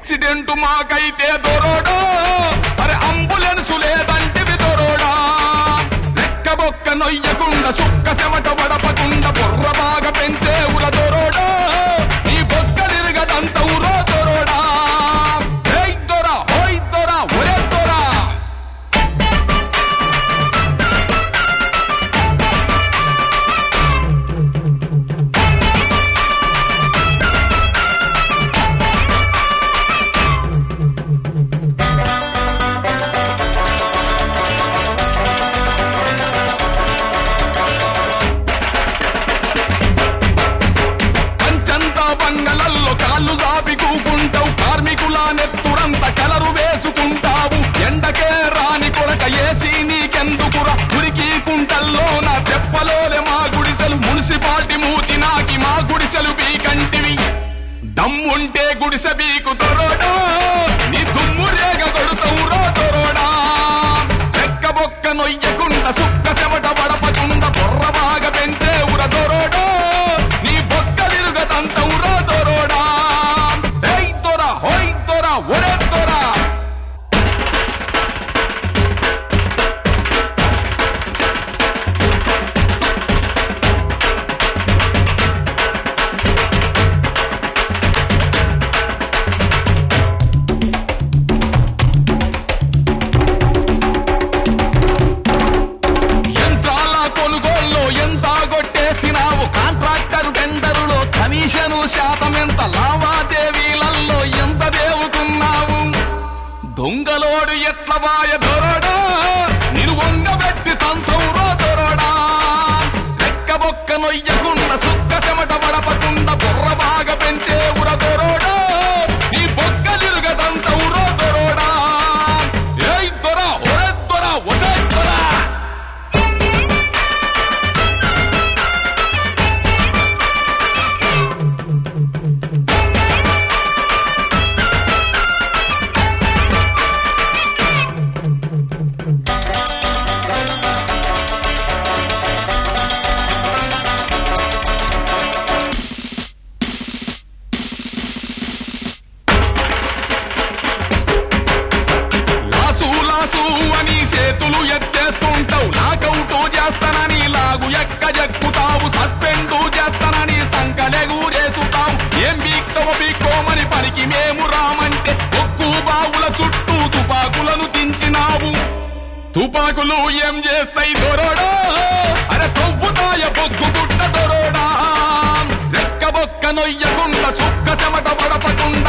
accident మాకైతే దొరోడా అరే ambulance లేదంటివి దొరోడా లెక్క బొక్క నొయ్యకుండా సుక్క చెమట వడపకుండా బుర్ర బాగా పెంచే ఉల దొరోడా నీ బొక్కలిరగదంత ఉరో దొరోడా ఏయ్ దొరా ఓయ్ దొరా ఒరే దొరా పంచంతా బంగళల్లో కాళ్ళు జాపి కూకుంటావు కార్మికుల నెత్తురంత కలరు వేసుకుంటావు ఎండకే రాని కొరక ఏసీ నీకెందుకురా ఉరికి కుంటల్లో నా తెప్పలోలే మా గుడిసెలు మున్సిపాలిటీ మూతి నాకి మా గుడిసెలు బీకంటివి దమ్ముంటే గుడిసె బీకు తొరోడా నీ దుమ్ము రేగ కొడుతావు రో తొరోడా చెక్క బొక్క నొయ్యకుండా సుక్క చెమట పడపకుండా బుర్ర బాగా పెంచే ఉర దొరోడా నీ బొక్కలిరుగతంత ఉర దొరోడా ఏయ్ దొర హోయ్ దొర ఒరే దొరా యంత్రాల కొనుగోల్లో ఎంత కొట్టేసినావు కాంట్రాక్టర్ టెండరులో కమిషను శాతం ఎంత లావాదేవీలలో ఎంత దేవుకున్నావు దొంగలోడు ఎట్ల వాయ దొరడా నిన్ను వంగబెట్టి తంతవురో దొరడా లెక్క బొక్క నొయ్యకుండా సుక్క చెమట పడపకుండా బుర్ర బాగా పెంచే ఉర దొరోడా నీ బొక్కలిరుగదంత ఉరో దొరోడా ఏయ్ దొర ఒరే దొర ఒరే దొరా లాసు లాసు అని చేతులు ఎత్తేస్తుంటావు లాకౌట్ చేస్తానని లాగు ఎక్క జక్కుతావు సస్పెండ్ చేస్తానని సంకలెగు చేసుతావు ఏం బీక్తవ బీక్కోమని పనికి మేము రామంటే ఒక్కు బావుల చుట్టూ తుపాకులను దించినావు తుపాకులు ఏం చేస్తాయి దొరోడా అరే తొవ్వుతాయ బొగ్గు గుట్ట దొరోడా రెక్క బొక్క నొయ్యకుండా సుక్క చెమట పడపకుండా